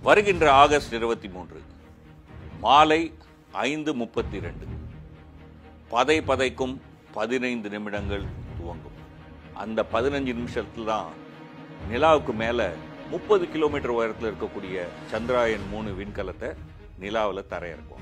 வருகின்ற ஆகஸ்ட் இருபத்தி மூன்று மாலை ஐந்து முப்பத்தி ரெண்டு பதை பதைக்கும் பதினைந்து நிமிடங்கள் துவங்கும் அந்த பதினஞ்சு நிமிஷத்துல தான் நிலாவுக்கு மேலே முப்பது கிலோமீட்டர் உயரத்தில் இருக்கக்கூடிய சந்திராயன் மூணு விண்கலத்தை நிலாவில் தரையிறக்கும்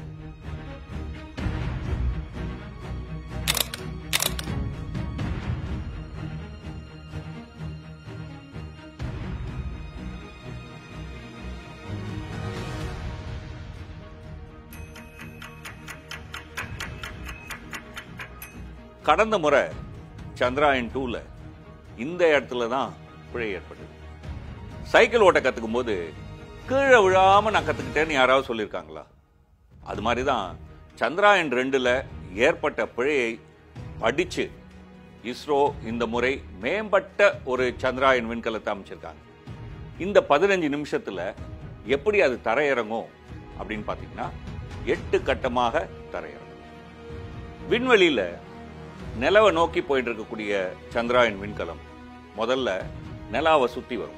கடந்த முறை சந்திராயன் டூல இந்த இடத்துல தான் பிழை ஏற்பட்டது சைக்கிள் ஓட்ட கத்துக்கும் போது கீழே விழாம நான் கத்துக்கிட்டேன்னு யாராவது சொல்லியிருக்காங்களா அது மாதிரி தான் சந்திராயன் ரெண்டுல ஏற்பட்ட பிழையை படிச்சு இஸ்ரோ இந்த முறை மேம்பட்ட ஒரு சந்திராயன் விண்கலத்தை அமைச்சிருக்காங்க இந்த பதினஞ்சு நிமிஷத்துல எப்படி அது தரையிறங்கும் அப்படின்னு பார்த்தீங்கன்னா எட்டு கட்டமாக தரையிறங்கும் விண்வெளியில நிலவை நோக்கி போயிட்டு இருக்கக்கூடிய சந்திராயன் விண்கலம் முதல்ல நிலாவை சுத்தி வரும்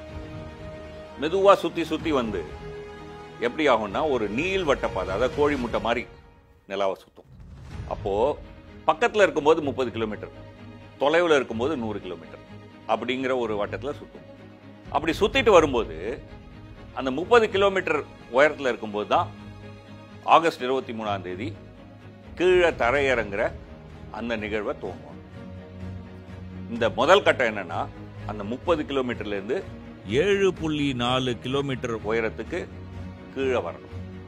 மெதுவா சுத்தி சுத்தி வந்து எப்படி ஆகும்னா ஒரு நீள் வட்ட பாதை அதாவது கோழி முட்டை மாதிரி நிலாவை சுத்தும் அப்போ பக்கத்துல இருக்கும்போது முப்பது கிலோமீட்டர் தொலைவில் இருக்கும்போது நூறு கிலோமீட்டர் அப்படிங்கிற ஒரு வட்டத்தில் சுத்தும் அப்படி சுத்திட்டு வரும்போது அந்த முப்பது கிலோமீட்டர் உயரத்தில் இருக்கும்போது தான் ஆகஸ்ட் இருபத்தி மூணாம் தேதி கீழே தரையிறங்குற அந்த நிகழ்வை துவங்கும் இந்த முதல் கட்டம் என்னன்னா அந்த முப்பது கிலோமீட்டர்ல இருந்து ஏழு புள்ளி நாலு கிலோமீட்டர் உயரத்துக்கு கீழே வரணும்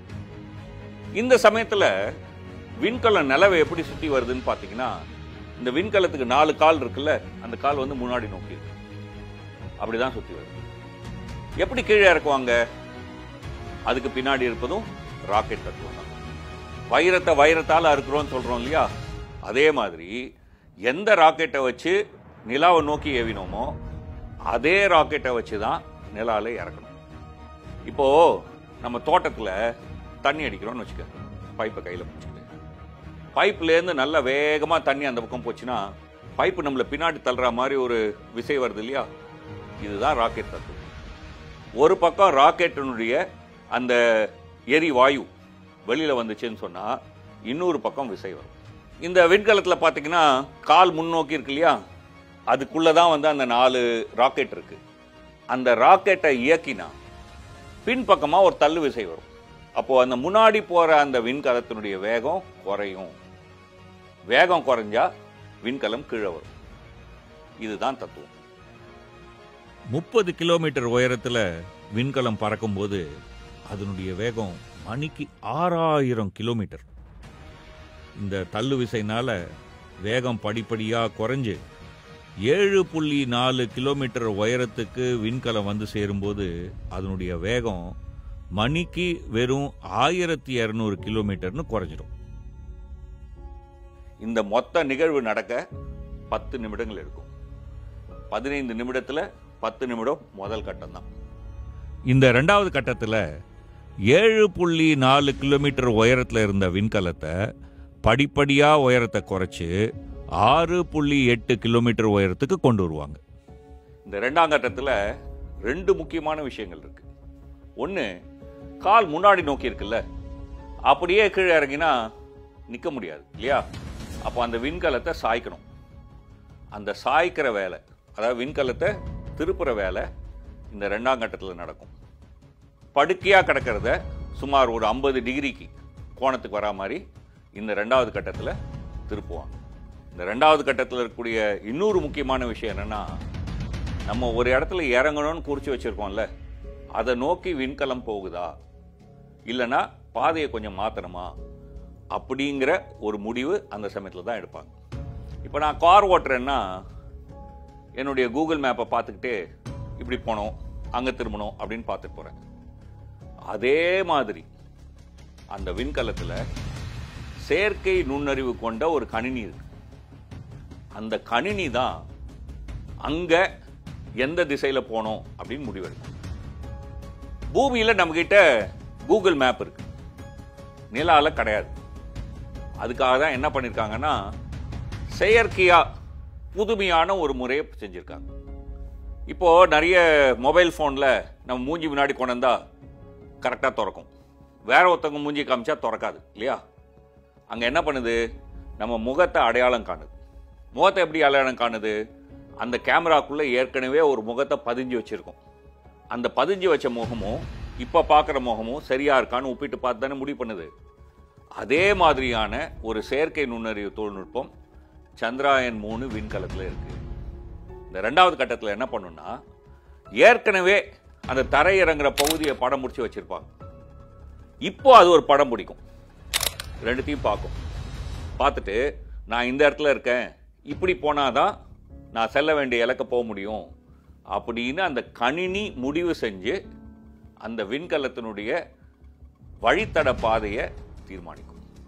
இந்த சமயத்துல விண்கலம் நிலவை எப்படி சுத்தி வருதுன்னு பாத்தீங்கன்னா இந்த விண்கலத்துக்கு நாலு கால் இருக்குல்ல அந்த கால் வந்து முன்னாடி நோக்கி இருக்கு அப்படிதான் சுத்தி வருது எப்படி கீழே இறக்குவாங்க அதுக்கு பின்னாடி இருப்பதும் ராக்கெட் தத்துவம் தான் வைரத்தை வைரத்தால் அறுக்கிறோம்னு சொல்றோம் இல்லையா அதே மாதிரி எந்த ராக்கெட்டை வச்சு நிலாவை நோக்கி ஏவினோமோ அதே ராக்கெட்டை வச்சு தான் நிலால இறக்கணும் இப்போ நம்ம தோட்டத்துல தண்ணி அடிக்கிறோம்னு வச்சுக்க பைப்பை கையில பிடிச்சிட்டு பைப்லேருந்து நல்ல வேகமா தண்ணி அந்த பக்கம் போச்சுன்னா பைப்பு நம்மள பின்னாடி தள்ளுற மாதிரி ஒரு விசை வருது இல்லையா இதுதான் ராக்கெட் தத்துவம் ஒரு பக்கம் ராக்கெட்டினுடைய அந்த எரிவாயு வெளியில வந்துச்சுன்னு சொன்னா இன்னொரு பக்கம் விசை வரும் இந்த விண்கலத்துல பாத்தீங்கன்னா கால் முன்னோக்கி இருக்கு இல்லையா அதுக்குள்ள தான் வந்து அந்த நாலு ராக்கெட் இருக்கு அந்த ராக்கெட்டை இயக்கினா பின்பக்கமா ஒரு தள்ளு விசை வரும் அப்போ அந்த முன்னாடி போற அந்த விண்கலத்தினுடைய வேகம் குறையும் வேகம் குறைஞ்சா விண்கலம் கீழே வரும் இதுதான் தத்துவம் முப்பது கிலோமீட்டர் உயரத்துல விண்கலம் பறக்கும்போது அதனுடைய வேகம் மணிக்கு ஆறாயிரம் கிலோமீட்டர் இந்த தள்ளு விசைனால வேகம் படிப்படியா குறைஞ்சு ஏழு புள்ளி நாலு கிலோமீட்டர் உயரத்துக்கு விண்கலம் வந்து சேரும்போது அதனுடைய வேகம் மணிக்கு வெறும் ஆயிரத்தி இரநூறு கிலோமீட்டர்னு குறைஞ்சிடும் இந்த மொத்த நிகழ்வு நடக்க பத்து நிமிடங்கள் எடுக்கும் பதினைந்து நிமிடத்துல பத்து நிமிடம் முதல் கட்டம் தான் இந்த ரெண்டாவது கட்டத்துல ஏழு புள்ளி நாலு கிலோமீட்டர் உயரத்துல இருந்த விண்கலத்தை படிப்படியா உயரத்தை குறைச்சு ஆறு புள்ளி எட்டு கிலோமீட்டர் உயரத்துக்கு கொண்டு வருவாங்க இந்த ரெண்டாம் கட்டத்துல ரெண்டு முக்கியமான விஷயங்கள் இருக்கு ஒன்று கால் முன்னாடி நோக்கி இருக்குல்ல அப்படியே கீழே இறங்கினா நிற்க முடியாது இல்லையா அப்போ அந்த விண்கலத்தை சாய்க்கணும் அந்த சாய்க்கிற வேலை அதாவது விண்கலத்தை திருப்புற வேலை இந்த ரெண்டாம் கட்டத்தில் நடக்கும் படுக்கையாக கிடக்கிறத சுமார் ஒரு ஐம்பது டிகிரிக்கு கோணத்துக்கு வரா மாதிரி இந்த ரெண்டாவது கட்டத்தில் திருப்புவாங்க இந்த ரெண்டாவது கட்டத்தில் இருக்கக்கூடிய இன்னொரு முக்கியமான விஷயம் என்னன்னா நம்ம ஒரு இடத்துல இறங்கணும்னு குறிச்சு வச்சிருக்கோம்ல அதை நோக்கி விண்கலம் போகுதா இல்லைன்னா பாதையை கொஞ்சம் மாற்றணுமா அப்படிங்கிற ஒரு முடிவு அந்த சமயத்தில் தான் எடுப்பாங்க இப்போ நான் கார் ஓட்டுறேன்னா என்னுடைய கூகுள் மேப்பை பார்த்துக்கிட்டே இப்படி போனோம் அங்கே திரும்பணும் அப்படின்னு பார்த்துட்டு போகிறேன் அதே மாதிரி அந்த விண்கலத்தில் செயற்கை நுண்ணறிவு கொண்ட ஒரு கணினி இருக்கு அந்த கணினி தான் அங்க எந்த திசையில போனோம் அப்படின்னு முடிவெடுக்கும் பூமியில நம்ம கிட்ட கூகுள் மேப் இருக்கு நிலால கிடையாது அதுக்காக தான் என்ன பண்ணிருக்காங்கன்னா செயற்கையா புதுமையான ஒரு முறையை செஞ்சிருக்காங்க இப்போ நிறைய மொபைல் ஃபோனில் நம்ம மூஞ்சி முன்னாடி கொண்டு வந்தா கரெக்டாக திறக்கும் வேற ஒருத்தவங்க மூஞ்சி காமிச்சா திறக்காது இல்லையா அங்கே என்ன பண்ணுது நம்ம முகத்தை அடையாளம் காணுது முகத்தை எப்படி அடையாளம் காணுது அந்த கேமராக்குள்ளே ஏற்கனவே ஒரு முகத்தை பதிஞ்சு வச்சுருக்கோம் அந்த பதிஞ்சு வச்ச முகமும் இப்போ பார்க்குற முகமும் சரியா இருக்கான்னு ஒப்பிட்டு பார்த்து தானே முடிவு பண்ணுது அதே மாதிரியான ஒரு செயற்கை நுண்ணறிவு தொழில்நுட்பம் சந்திராயன் மூணு விண்கலத்தில் இருக்கு இந்த ரெண்டாவது கட்டத்தில் என்ன பண்ணுன்னா ஏற்கனவே அந்த தரை இறங்குற பகுதியை படம் முடிச்சு வச்சிருப்பாங்க இப்போ அது ஒரு படம் பிடிக்கும் ரெண்டுத்தையும் பார்க்கும் பார்த்துட்டு நான் இந்த இடத்துல இருக்கேன் இப்படி போனாதான் நான் செல்ல வேண்டிய இலக்க போக முடியும் அப்படின்னு அந்த கணினி முடிவு செஞ்சு அந்த விண்கலத்தினுடைய வழித்தட பாதையை தீர்மானிக்கும்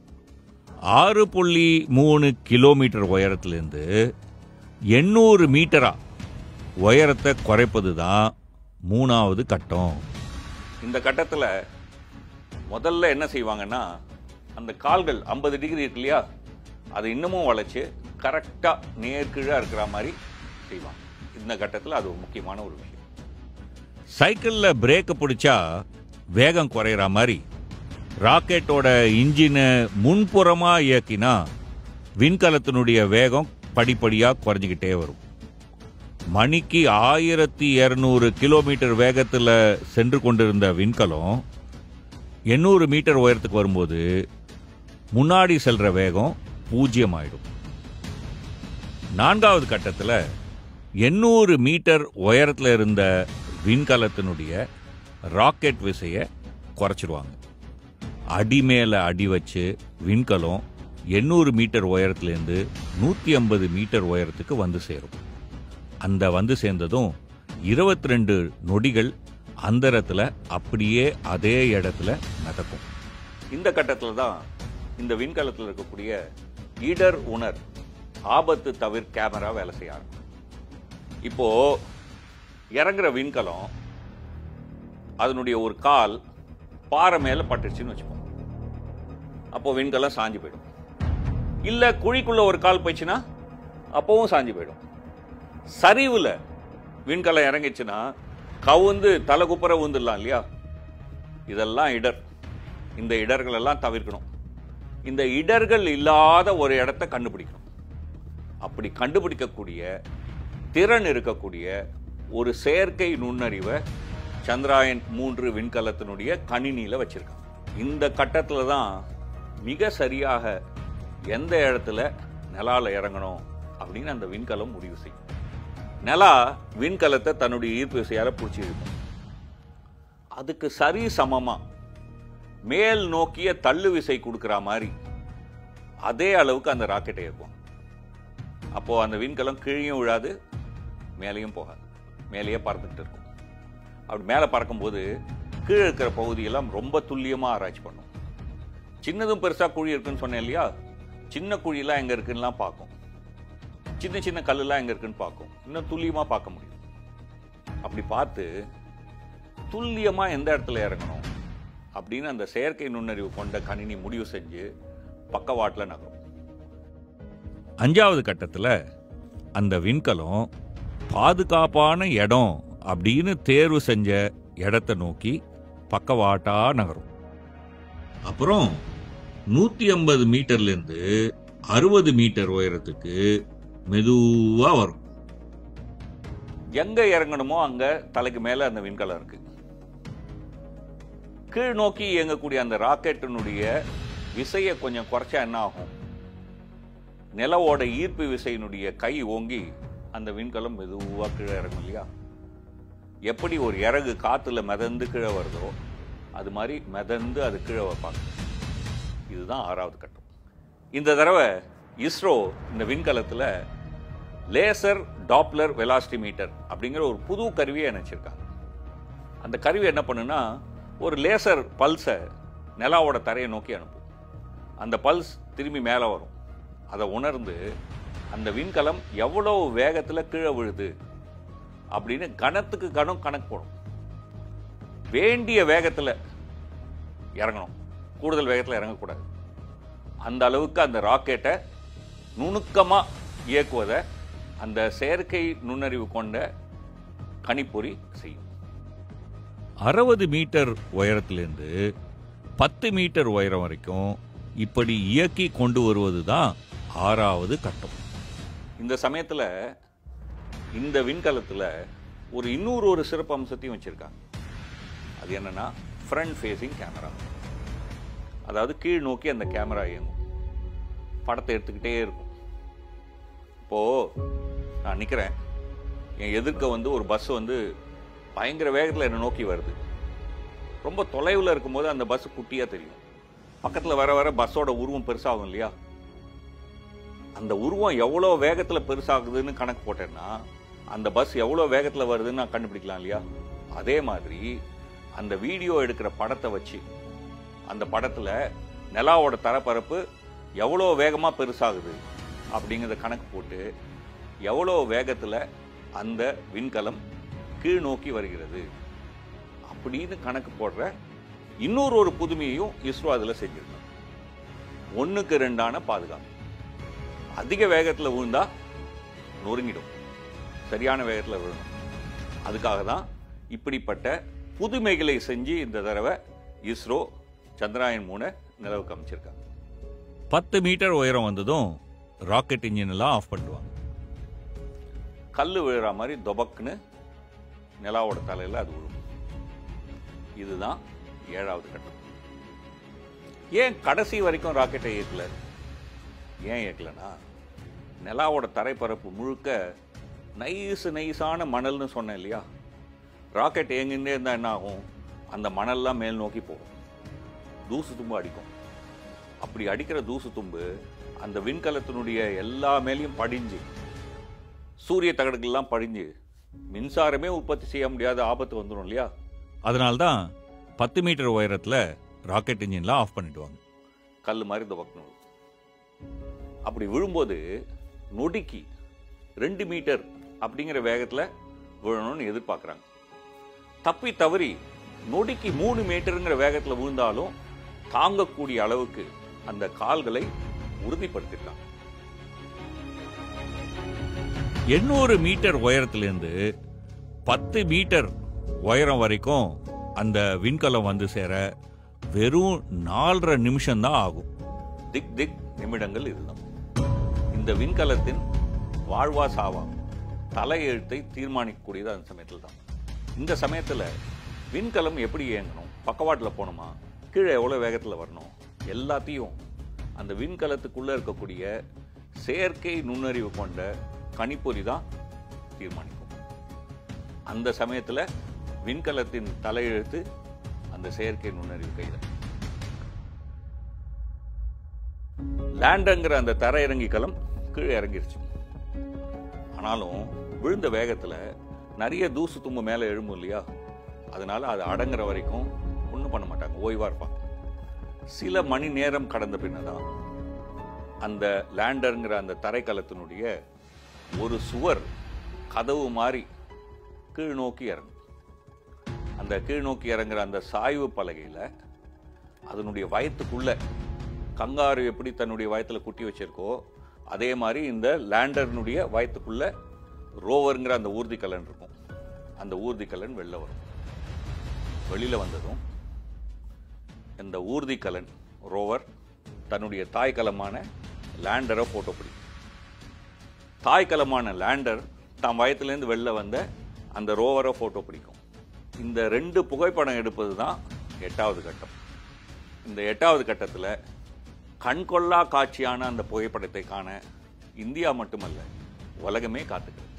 ஆறு புள்ளி மூணு கிலோமீட்டர் உயரத்திலிருந்து எண்ணூறு மீட்டரா உயரத்தை குறைப்பது தான் மூணாவது கட்டம் இந்த கட்டத்தில் முதல்ல என்ன செய்வாங்கன்னா அந்த கால்கள் ஐம்பது டிகிரி இருக்கு இல்லையா அதை இன்னமும் வளைச்சு கரெக்டாக நேர்கீழாக இருக்கிற மாதிரி செய்வாங்க இந்த கட்டத்தில் அது ஒரு முக்கியமான ஒரு விஷயம் சைக்கிளில் பிரேக்கை பிடிச்சா வேகம் குறையிற மாதிரி ராக்கெட்டோட இன்ஜினை முன்புறமாக இயக்கினா விண்கலத்தினுடைய வேகம் படிப்படியாக குறைஞ்சிக்கிட்டே வரும் மணிக்கு ஆயிரத்தி இரநூறு கிலோமீட்டர் வேகத்தில் சென்று கொண்டிருந்த விண்கலம் எண்ணூறு மீட்டர் உயரத்துக்கு வரும்போது முன்னாடி செல்ற வேகம் பூஜ்ஜியம் ஆயிடும் நான்காவது கட்டத்தில் எண்ணூறு மீட்டர் உயரத்தில் இருந்த விண்கலத்தினுடைய ராக்கெட் விசையை குறைச்சிருவாங்க அடி மேலே அடி வச்சு விண்கலம் எண்ணூறு மீட்டர் உயரத்துலேருந்து நூற்றி ஐம்பது மீட்டர் உயரத்துக்கு வந்து சேரும் அந்த வந்து சேர்ந்ததும் இருபத்தி ரெண்டு நொடிகள் அந்தரத்தில் அப்படியே அதே இடத்துல மிதக்கும் இந்த கட்டத்தில் தான் இந்த விண்கலத்தில் இருக்கக்கூடிய இடர் உணர் ஆபத்து தவிர கேமரா வேலை செய்ய ஆரம்பிக்கும் இப்போ இறங்குற விண்கலம் அதனுடைய ஒரு கால் பாறை மேல பட்டுச்சுன்னு வச்சுப்போம் அப்போ விண்கலம் சாஞ்சு போயிடும் இல்ல குழிக்குள்ள ஒரு கால் போயிடுச்சுன்னா அப்பவும் சாஞ்சு போயிடும் சரிவுல விண்கலம் இறங்கிச்சுன்னா கவுந்து தலை குப்புற ஊந்துடலாம் இல்லையா இதெல்லாம் இடர் இந்த இடர்கள் எல்லாம் தவிர்க்கணும் இந்த இடர்கள் இல்லாத ஒரு இடத்தை கண்டுபிடிக்கணும் அப்படி கண்டுபிடிக்கக்கூடிய திறன் இருக்கக்கூடிய ஒரு செயற்கை நுண்ணறிவை சந்திராயன் மூன்று விண்கலத்தினுடைய கணினியில் வச்சிருக்காங்க இந்த கட்டத்தில் தான் மிக சரியாக எந்த இடத்துல நிலால இறங்கணும் அப்படின்னு அந்த விண்கலம் முடிவு செய்யும் நிலா விண்கலத்தை தன்னுடைய ஈர்ப்பு விசையால பிடிச்சி இருக்கும் அதுக்கு சரி சமமா மேல் நோக்கிய தள்ளு விசை கொடுக்கிற மாதிரி அதே அளவுக்கு அந்த ராக்கெட்டை இருக்கும் அப்போ அந்த விண்கலம் கீழேயும் விழாது மேலேயும் போகாது மேலேயே பறந்துக்கிட்டு இருக்கும் அப்படி மேலே பறக்கும்போது கீழே இருக்கிற பகுதியெல்லாம் ரொம்ப துல்லியமாக ஆராய்ச்சி பண்ணும் சின்னதும் பெருசாக குழி இருக்குன்னு சொன்னேன் இல்லையா சின்ன குழியெல்லாம் எங்கே இருக்குன்னுலாம் பார்க்கும் சின்ன சின்ன கல்லுலாம் எங்கே இருக்குன்னு பார்க்கும் இன்னும் துல்லியமாக பார்க்க முடியும் அப்படி பார்த்து துல்லியமாக எந்த இடத்துல இறங்கணும் அப்படின்னு அந்த செயற்கை நுண்ணறிவு கொண்ட கணினி முடிவு செஞ்சு பக்கவாட்டில் நகரும் அஞ்சாவது கட்டத்தில் அந்த விண்கலம் பாதுகாப்பான இடம் அப்படின்னு தேர்வு செஞ்ச இடத்த நோக்கி பக்கவாட்டா நகரும் அப்புறம் நூத்தி ஐம்பது மீட்டர்ல இருந்து அறுபது மீட்டர் உயரத்துக்கு மெதுவா வரும் எங்க இறங்கணுமோ அங்க தலைக்கு மேல அந்த விண்கலம் இருக்கு கீழ் நோக்கி இயங்கக்கூடிய அந்த ராக்கெட்டினுடைய விசையை கொஞ்சம் குறைச்சா என்ன ஆகும் நிலவோட ஈர்ப்பு விசையினுடைய கை ஓங்கி அந்த விண்கலம் மெதுவாக கீழே இறங்கும் இல்லையா எப்படி ஒரு இறகு காத்துல மிதந்து கீழே வருதோ அது மாதிரி மிதந்து அது கீழே வைப்பாங்க இதுதான் ஆறாவது கட்டம் இந்த தடவை இஸ்ரோ இந்த விண்கலத்தில் லேசர் டாப்லர் வெலாசிட்டி மீட்டர் அப்படிங்கிற ஒரு புது கருவியை இணைச்சிருக்காங்க அந்த கருவி என்ன பண்ணுன்னா ஒரு லேசர் பல்ஸை நிலாவோட தரையை நோக்கி அனுப்பும் அந்த பல்ஸ் திரும்பி மேலே வரும் அதை உணர்ந்து அந்த விண்கலம் எவ்வளவு வேகத்தில் கீழே விழுது அப்படின்னு கணத்துக்கு கணம் கணக்கு போடும் வேண்டிய வேகத்தில் இறங்கணும் கூடுதல் வேகத்தில் இறங்கக்கூடாது அந்த அளவுக்கு அந்த ராக்கெட்டை நுணுக்கமாக இயக்குவதை அந்த செயற்கை நுண்ணறிவு கொண்ட கணிப்பொறி செய்யும் அறுபது மீட்டர் உயரத்திலிருந்து பத்து மீட்டர் உயரம் வரைக்கும் இப்படி இயக்கி கொண்டு வருவது தான் ஆறாவது கட்டம் இந்த சமயத்தில் இந்த விண்கலத்தில் ஒரு இன்னொரு ஒரு சிறப்பு அம்சத்தையும் வச்சுருக்காங்க அது என்னன்னா ஃப்ரண்ட் ஃபேஸிங் கேமரா அதாவது கீழ் நோக்கி அந்த கேமரா இயங்கும் படத்தை எடுத்துக்கிட்டே இருக்கும் இப்போது நான் நிற்கிறேன் என் எதிர்க்க வந்து ஒரு பஸ் வந்து பயங்கர வேகத்தில் என்னை நோக்கி வருது ரொம்ப தொலைவில் இருக்கும்போது அந்த பஸ் குட்டியாக தெரியும் பக்கத்தில் வர வர பஸ்ஸோட உருவம் பெருசாகும் இல்லையா அந்த உருவம் எவ்வளோ வேகத்தில் பெருசாகுதுன்னு கணக்கு போட்டேன்னா அந்த பஸ் எவ்வளோ வேகத்தில் வருதுன்னு நான் கண்டுபிடிக்கலாம் இல்லையா அதே மாதிரி அந்த வீடியோ எடுக்கிற படத்தை வச்சு அந்த படத்தில் நிலாவோட தரப்பரப்பு எவ்வளோ வேகமாக பெருசாகுது அப்படிங்கிறத கணக்கு போட்டு எவ்வளோ வேகத்தில் அந்த விண்கலம் கீழ் நோக்கி வருகிறது அப்படின்னு கணக்கு போடுற இன்னொரு ஒரு புதுமையையும் இஸ்ரோ அதில் செஞ்சிருக்காங்க ஒன்றுக்கு ரெண்டான பாதுகாப்பு அதிக வேகத்தில் விழுந்தா நொறுங்கிடும் சரியான வேகத்தில் விழணும் அதுக்காக தான் இப்படிப்பட்ட புதுமைகளை செஞ்சு இந்த தடவை இஸ்ரோ சந்திராயன் மூணை நிலவுக்கு அமைச்சிருக்காங்க பத்து மீட்டர் உயரம் வந்ததும் ராக்கெட் இன்ஜின் எல்லாம் ஆஃப் பண்ணுவாங்க கல் விழுற மாதிரி தொபக்குன்னு நிலாவோட தலையில் அது விழும் இதுதான் ஏழாவது கட்டம் ஏன் கடைசி வரைக்கும் ராக்கெட்டை இயக்கல ஏன் இயக்கலனா நிலாவோட தரைப்பரப்பு முழுக்க நைஸ் நைஸான மணல்னு சொன்னேன் இல்லையா ராக்கெட் இயங்கிட்டே இருந்தால் என்ன ஆகும் அந்த மணல்லாம் மேல் நோக்கி போகும் தூசு தும்பு அடிக்கும் அப்படி அடிக்கிற தூசு தும்பு அந்த விண்கலத்தினுடைய எல்லா மேலேயும் படிஞ்சு சூரிய தகடுகள்லாம் படிஞ்சு மின்சாரமே உற்பத்தி செய்ய முடியாத ஆபத்து வந்துடும் இல்லையா அதனால்தான் பத்து மீட்டர் உயரத்தில் ராக்கெட் இன்ஜின்லாம் ஆஃப் பண்ணிடுவாங்க கல் மாதிரி துவக்கணும் அப்படி விழும்போது நொடிக்கு ரெண்டு மீட்டர் அப்படிங்கிற வேகத்தில் விழணும்னு எதிர்பார்க்குறாங்க தப்பி தவறி நொடிக்கு மூணு மீட்டருங்கிற வேகத்தில் விழுந்தாலும் தாங்கக்கூடிய அளவுக்கு அந்த கால்களை உறுதிப்படுத்திட்டாங்க எண்ணூறு மீட்டர் உயரத்திலிருந்து பத்து மீட்டர் உயரம் வரைக்கும் அந்த விண்கலம் வந்து சேர வெறும் நாலரை நிமிஷம் தான் ஆகும் திக் திக் நிமிடங்கள் இதுதான் இந்த விண்கலத்தின் வாழ்வா சாவா தலையெழுத்தை தீர்மானிக்கக்கூடியது அந்த சமயத்தில் தான் இந்த சமயத்தில் விண்கலம் எப்படி இயங்கணும் பக்கவாட்டில் போகணுமா கீழே எவ்வளோ வேகத்தில் வரணும் எல்லாத்தையும் அந்த விண்கலத்துக்குள்ளே இருக்கக்கூடிய செயற்கை நுண்ணறிவு கொண்ட கணிப்பொறி தான் தீர்மானிக்கும் அந்த சமயத்தில் விண்கலத்தின் தலையெழுத்து அந்த செயற்கை நுண்ணறிவு கையில் லேண்டங்கிற அந்த தரையிறங்கி கலம் கீழே இறங்கிருச்சு ஆனாலும் விழுந்த வேகத்தில் நிறைய தூசு தும்பு மேலே எழும்பும் இல்லையா அதனால அது அடங்குற வரைக்கும் ஒன்றும் பண்ண மாட்டாங்க ஓய்வாக இருப்பாங்க சில மணி நேரம் கடந்த பின்னதான் அந்த லேண்டருங்கிற அந்த தரைக்கலத்தினுடைய ஒரு சுவர் கதவு மாதிரி கீழ் நோக்கி இறங்கும் அந்த கீழ் நோக்கி இறங்குற அந்த சாய்வு பலகையில் அதனுடைய வயத்துக்குள்ள கங்காரு எப்படி தன்னுடைய வயத்துல குட்டி வச்சிருக்கோ அதே மாதிரி இந்த லேண்டர்னுடைய வயத்துக்குள்ள ரோவருங்கிற அந்த ஊர்திக்கலன் இருக்கும் அந்த ஊர்திக்கலன் வெளில வரும் வெளியில வந்ததும் இந்த ஊர்திக்கலன் ரோவர் தன்னுடைய தாய்க்கலமான லேண்டரை போட்டோ பிடிக்கும் தாய்க்கலமான லேண்டர் தான் வயத்துலேருந்து வெளில வந்த அந்த ரோவரை ஃபோட்டோ பிடிக்கும் இந்த ரெண்டு புகைப்படம் எடுப்பது தான் எட்டாவது கட்டம் இந்த எட்டாவது கட்டத்தில் கண்கொள்ளா காட்சியான அந்த புகைப்படத்தை காண இந்தியா மட்டுமல்ல உலகமே காத்துக்கிறது